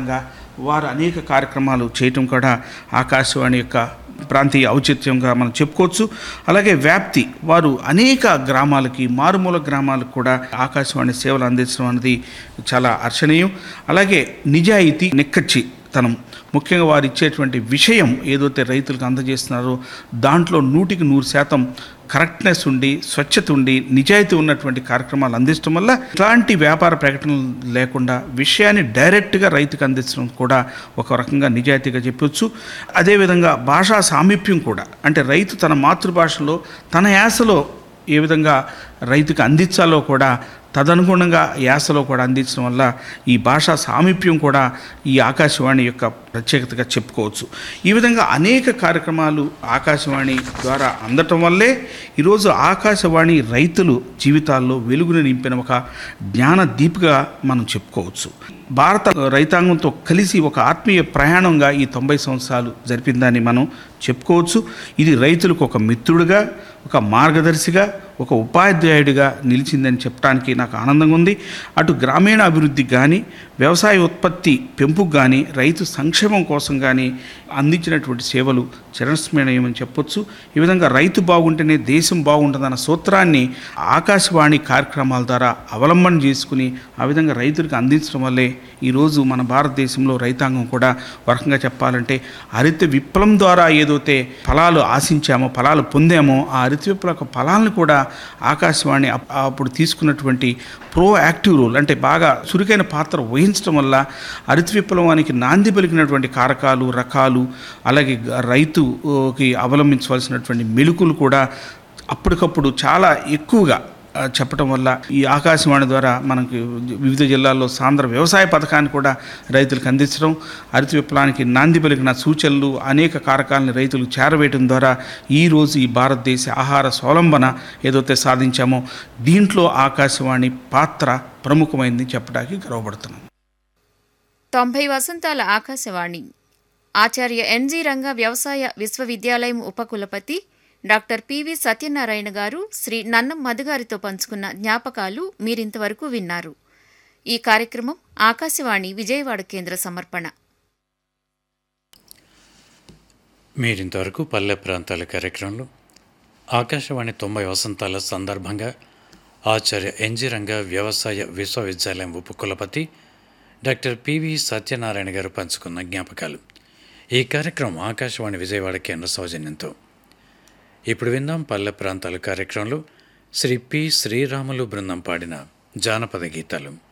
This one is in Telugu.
ఆధారంగా వారు అనేక కార్యక్రమాలు చేయటం కూడా ఆకాశవాణి యొక్క ప్రాంతీయ ఔచిత్యంగా మనం చెప్పుకోవచ్చు అలాగే వ్యాప్తి వారు అనేక గ్రామాలకి మారుమూల గ్రామాలకు కూడా ఆకాశవాణి సేవలు అందించడం అనేది చాలా హర్షణీయం అలాగే నిజాయితీ నిక్కచ్చి తనం ముఖ్యంగా వారు ఇచ్చేటువంటి విషయం ఏదైతే రైతులకు అందజేస్తున్నారో దాంట్లో నూటికి నూరు శాతం కరెక్ట్నెస్ ఉండి స్వచ్ఛత ఉండి నిజాయితీ ఉన్నటువంటి కార్యక్రమాలు అందించడం వల్ల ఇట్లాంటి వ్యాపార ప్రకటనలు లేకుండా విషయాన్ని డైరెక్ట్గా రైతుకు అందించడం కూడా ఒక రకంగా నిజాయితీగా చెప్పొచ్చు అదేవిధంగా భాషా సామీప్యం కూడా అంటే రైతు తన మాతృభాషలో తన యాసలో ఏ విధంగా రైతుకు అందించాలో కూడా తదనుగుణంగా యాసలో కూడా అందించడం వల్ల ఈ భాషా సామీప్యం కూడా ఈ ఆకాశవాణి యొక్క ప్రత్యేకతగా చెప్పుకోవచ్చు ఈ విధంగా అనేక కార్యక్రమాలు ఆకాశవాణి ద్వారా అందటం వల్లే ఈరోజు ఆకాశవాణి రైతులు జీవితాల్లో వెలుగును నింపిన ఒక జ్ఞాన దీపిగా మనం చెప్పుకోవచ్చు భారత రైతాంగంతో కలిసి ఒక ఆత్మీయ ప్రయాణంగా ఈ తొంభై సంవత్సరాలు జరిపిందని మనం చెప్పుకోవచ్చు ఇది రైతులకు ఒక మిత్రుడిగా ఒక మార్గదర్శిగా ఒక ఉపాధ్యాయుడిగా నిలిచిందని చెప్పడానికి నాకు ఆనందంగా ఉంది అటు గ్రామీణ అభివృద్ధికి కానీ వ్యవసాయ ఉత్పత్తి పెంపుకు కానీ రైతు సంక్షేమం కోసం కానీ అందించినటువంటి సేవలు చిరస్మరణీయమని చెప్పొచ్చు ఈ విధంగా రైతు బాగుంటేనే దేశం బాగుంటుందన్న సూత్రాన్ని ఆకాశవాణి కార్యక్రమాల ద్వారా అవలంబన చేసుకుని ఆ విధంగా రైతులకు అందించడం వల్లే ఈరోజు మన భారతదేశంలో రైతాంగం కూడా ఒక రకంగా చెప్పాలంటే హరిత విప్లవం ద్వారా ఏదైతే ఫలాలు ఆశించామో ఫలాలు పొందామో ఆ హరిత విప్లవ యొక్క ఫలాలను కూడా ఆకాశవాణి అప్- అప్పుడు తీసుకున్నటువంటి ప్రో యాక్టివ్ రోల్ అంటే బాగా చురుకైన పాత్ర వహించడం వల్ల హరిత విప్లవానికి నాంది పలికినటువంటి కారకాలు రకాలు అలాగే గ- రైతుకి అవలంబించవలసినటువంటి మెలుకులు కూడా అప్పటికప్పుడు చాలా ఎక్కువగా ఆ, చెప్పడం వల్ల ఈ ఆకాశవాణి ద్వారా మనకి వివిధ జిల్లాల్లో సాంద్ర వ్యవసాయ పథకాన్ని కూడా రైతులకు అందించడం హరిత విప్లవానికి నాంది పలికిన సూచనలు అనేక కారకాలని రైతులకు చేరవేయడం ద్వారా ఈరోజు ఈ భారతదేశ ఆహార స్వలంబన ఏదైతే సాధించామో దీంట్లో ఆకాశవాణి పాత్ర ప్రముఖమైంది చెప్పడానికి గర్వపడుతున్నాం తొంభై వసంతాల ఆకాశవాణి ఆచార్య ఎన్జి రంగ వ్యవసాయ విశ్వవిద్యాలయం ఉపకులపతి డాక్టర్ పివి సత్యనారాయణ గారు శ్రీ నన్నం మధుగారితో పంచుకున్న జ్ఞాపకాలు మీరింతవరకు విన్నారు ఈ కార్యక్రమం ఆకాశవాణి విజయవాడ కేంద్ర సమర్పణ మీరింతవరకు పల్లె ప్రాంతాల కార్యక్రమంలో ఆకాశవాణి తొంభై వసంతాల సందర్భంగా ఆచార్య ఎన్జి రంగ వ్యవసాయ విశ్వవిద్యాలయం ఉపకులపతి డాక్టర్ పివి సత్యనారాయణ గారు పంచుకున్న జ్ఞాపకాలు ఈ కార్యక్రమం ఆకాశవాణి విజయవాడ కేంద్ర సౌజన్యంతో ఇప్పుడు విందాం పల్లె ప్రాంతాల కార్యక్రమంలో శ్రీ పి శ్రీరాములు బృందం పాడిన జానపద గీతాలు